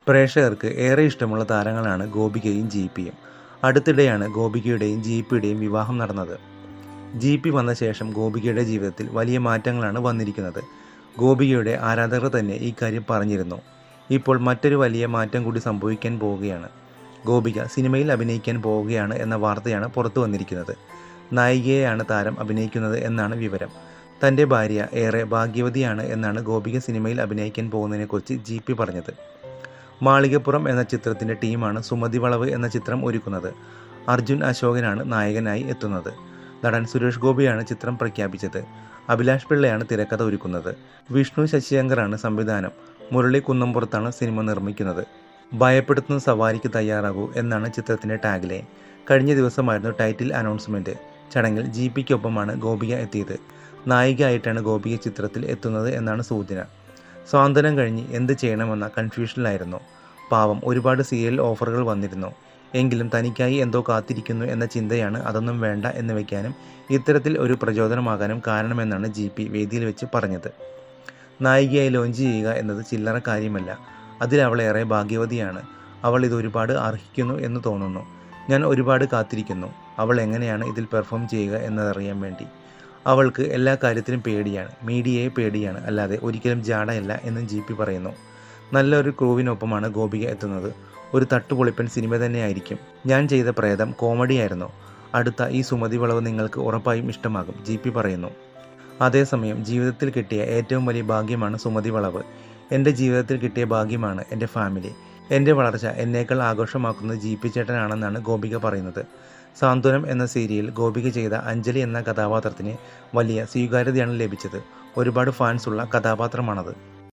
പ്രേക്ഷകർക്ക് ഏറെ ഇഷ്ടമുള്ള താരങ്ങളാണ് ഗോപികയും ജി പിയും അടുത്തിടെയാണ് ഗോപികയുടെയും ജി പിയുടെയും വിവാഹം നടന്നത് ജി പി വന്ന ശേഷം ഗോപികയുടെ ജീവിതത്തിൽ വലിയ മാറ്റങ്ങളാണ് വന്നിരിക്കുന്നത് ഗോപികയുടെ ആരാധകർ തന്നെ ഈ കാര്യം പറഞ്ഞിരുന്നു ഇപ്പോൾ മറ്റൊരു വലിയ മാറ്റം കൂടി സംഭവിക്കാൻ പോവുകയാണ് ഗോപിക സിനിമയിൽ അഭിനയിക്കാൻ പോവുകയാണ് എന്ന വാർത്തയാണ് പുറത്തു വന്നിരിക്കുന്നത് നായികയെയാണ് താരം അഭിനയിക്കുന്നത് എന്നാണ് വിവരം തൻ്റെ ഭാര്യ ഏറെ ഭാഗ്യവതിയാണ് എന്നാണ് ഗോപിക സിനിമയിൽ അഭിനയിക്കാൻ പോകുന്നതിനെക്കുറിച്ച് ജി പി പറഞ്ഞത് മാളികപ്പുറം എന്ന ചിത്രത്തിൻ്റെ ടീമാണ് സുമതി വളവ് എന്ന ചിത്രം ഒരുക്കുന്നത് അർജുൻ അശോകനാണ് നായകനായി എത്തുന്നത് നടൻ സുരേഷ് ഗോപിയാണ് ചിത്രം പ്രഖ്യാപിച്ചത് അഭിലാഷ് പിള്ളയാണ് തിരക്കഥ ഒരുക്കുന്നത് വിഷ്ണു ശശിശങ്കറാണ് സംവിധാനം മുരളി കുന്നംപുറത്താണ് സിനിമ നിർമ്മിക്കുന്നത് ഭയപ്പെടുത്തുന്ന സവാരിക്ക് തയ്യാറാകൂ എന്നാണ് ചിത്രത്തിൻ്റെ ടാഗ്ലൈൻ കഴിഞ്ഞ ദിവസമായിരുന്നു ടൈറ്റിൽ അനൗൺസ്മെൻറ്റ് ചടങ്ങിൽ ജി പിക്കൊപ്പമാണ് ഗോപിക എത്തിയത് നായികയായിട്ടാണ് ഗോപിക ചിത്രത്തിൽ എത്തുന്നത് എന്നാണ് സൂചന സ്വാതന്ത്ര്യം കഴിഞ്ഞ് എന്ത് ചെയ്യണമെന്ന കൺഫ്യൂഷനിലായിരുന്നു പാവം ഒരുപാട് സീരിയൽ ഓഫറുകൾ വന്നിരുന്നു എങ്കിലും തനിക്കായി എന്തോ കാത്തിരിക്കുന്നു എന്ന ചിന്തയാണ് അതൊന്നും വേണ്ട എന്ന് വയ്ക്കാനും ഇത്തരത്തിൽ ഒരു പ്രചോദനമാകാനും കാരണമെന്നാണ് ജി പി വേദിയിൽ വെച്ച് പറഞ്ഞത് നായികയായി ലോഞ്ച് ചെയ്യുക എന്നത് ചില്ലറ കാര്യമല്ല അതിൽ അവൾ ഏറെ ഭാഗ്യവതിയാണ് അവൾ ഇത് ഒരുപാട് അർഹിക്കുന്നു എന്ന് തോന്നുന്നു ഞാൻ ഒരുപാട് കാത്തിരിക്കുന്നു അവൾ എങ്ങനെയാണ് ഇതിൽ പെർഫോം ചെയ്യുക എന്നതറിയാൻ വേണ്ടി അവൾക്ക് എല്ലാ കാര്യത്തിലും പേടിയാണ് മീഡിയയെ പേടിയാണ് അല്ലാതെ ഒരിക്കലും ജാടയല്ല എന്നും ജി പി പറയുന്നു നല്ലൊരു ക്രൂവിനൊപ്പമാണ് ഗോപിക എത്തുന്നത് ഒരു തട്ടുപൊളിപ്പൻ സിനിമ തന്നെയായിരിക്കും ഞാൻ ചെയ്ത പ്രേതം കോമഡിയായിരുന്നു അടുത്ത ഈ സുമതി വളവ് നിങ്ങൾക്ക് ഉറപ്പായും ഇഷ്ടമാകും ജി പി പറയുന്നു അതേസമയം ജീവിതത്തിൽ കിട്ടിയ ഏറ്റവും വലിയ ഭാഗ്യമാണ് സുമതി വളവ് എൻ്റെ ജീവിതത്തിൽ കിട്ടിയ ഭാഗ്യമാണ് എൻ്റെ ഫാമിലി എൻ്റെ വളർച്ച എന്നേക്കാൾ ആഘോഷമാക്കുന്നത് ജി പി ചേട്ടനാണെന്നാണ് ഗോപിക പറയുന്നത് സാന്ത്വനം എന്ന സീരിയൽ ഗോപിക ചെയ്ത അഞ്ജലി എന്ന കഥാപാത്രത്തിന് വലിയ സ്വീകാര്യതയാണ് ലഭിച്ചത് ഒരുപാട് ഫാൻസുള്ള കഥാപാത്രമാണത്